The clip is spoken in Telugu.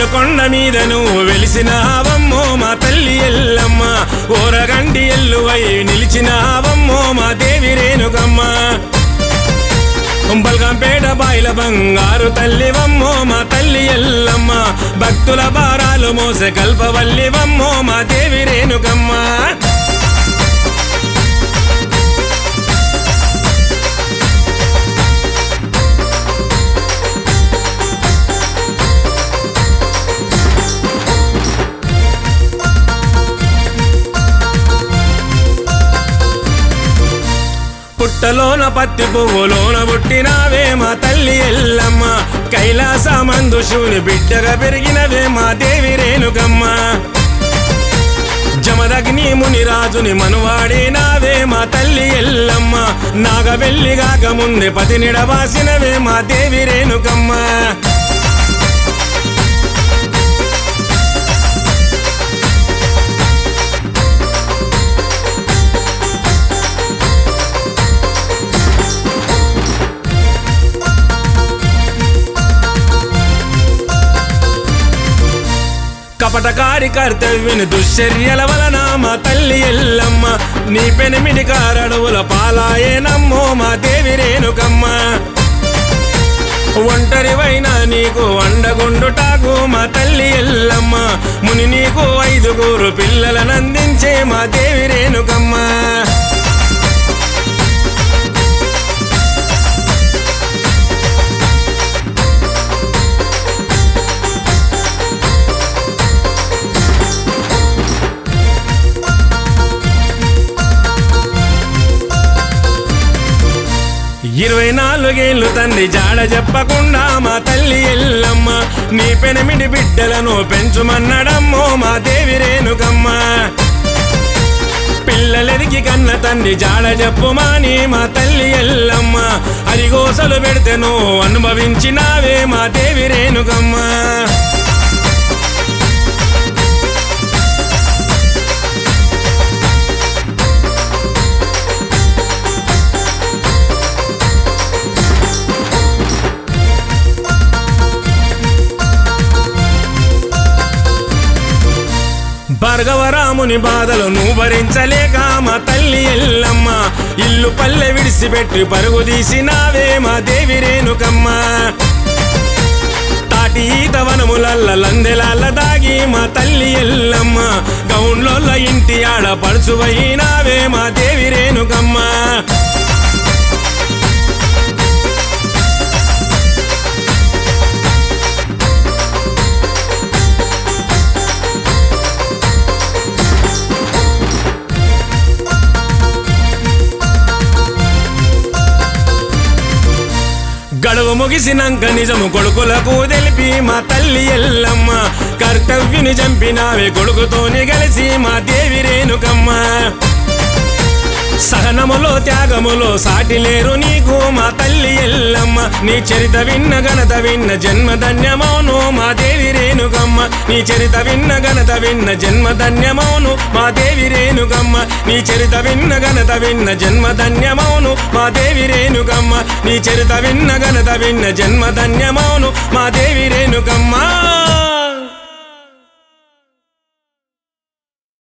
కొండ మీద నువ్వు వెలిసినావమ్మో మా తల్లి ఎల్లమ్మ ఓరగండి ఎల్లువై నిలిచినావమ్మో మా దేవి రేణుకమ్మ బల్గంపేట బాయిల బంగారు తల్లివమ్మో మా తల్లి ఎల్లమ్మ భక్తుల భారాలు మోసే కల్పవల్లివమ్మో మా దేవి రేణుకమ్మ పుట్టలోన పత్తి పువ్వులోన పుట్టినావే మా తల్లి ఎల్లమ్మ కైలాస మందు శివుని బిడ్డగా పెరిగినవే మా దేవి రేణుకమ్మ జమదగ్ని మునిరాజుని మనువాడినావే మా తల్లి ఎల్లమ్మ నాగవెల్లి గాక ముందే పతి నిడవాసినవే మా దేవి రేణుకమ్మ కపటకారి కర్తవ్యుని దుశ్చర్యల వలన మా తల్లి ఎల్లమ్మ నీ పెనిమిడి కారడువుల పాలాయేనమ్మో మా దేవి రేణుకమ్మ ఒంటరివైన నీకు వండగుండుటాకు మా తల్లి ఎల్లమ్మ ముని నీకు ఐదుగురు పిల్లలనందించే మా దేవి రేణుకమ్మ ఇరవై నాలుగేళ్లు తండ్రి జాడ చెప్పకుండా మా తల్లి ఎల్లమ్మ నీ పెనిమిడి బిడ్డలను పెంచుమన్నడమ్మో మా దేవి రేణుకమ్మ పిల్లలెదికి కన్న తండ్రి జాడ చెప్పుమాని మా తల్లి ఎల్లమ్మ అరిగోసలు పెడితే నువ్వు అనుభవించినావే మా దేవి రేణుకమ్మ భార్గవరాముని బాధలు నువ్వు భరించలేక మా తల్లి ఎల్లమ్మ ఇల్లు పల్లె విడిసిపెట్టి పరుగు తీసినావే మా దేవి రేణుకమ్మ తాటి ఈత వనములల్ల లందెలాల దాగి మా తల్లి ఎల్లమ్మ గౌన్లోళ్ళ ఇంటి ఆడ పడుచువైనావే మా దేవి రేణుకమ్మ గడువు ముగిసినాక నిజము కొడుకులకు తెలిపి మా తల్లి ఎల్లమ్మ కర్తవ్యుని చంపినావే కొడుకుతోని కలిసి మా దేవి రేణుకమ్మ సహనములో త్యాగములో సాటి లేరు నీకు మా తల్లి ఎల్లమ్మ నీ చరిత విన్న గణత విన్న జన్మ ధన్యమౌను మా దేవి రేణుకమ్మ నీ చరిత విన్న గణత విన్న జన్మ ధన్యమౌను మా దేవి రేణుకమ్మ నీ చరిత విన్న గణత విన్న జన్మ ధన్యమౌను మా దేవి రేణుకమ్మ నీ చరిత విన్న గణత విన్న జన్మ ధన్యమౌను మా దేవి రేణుకమ్మ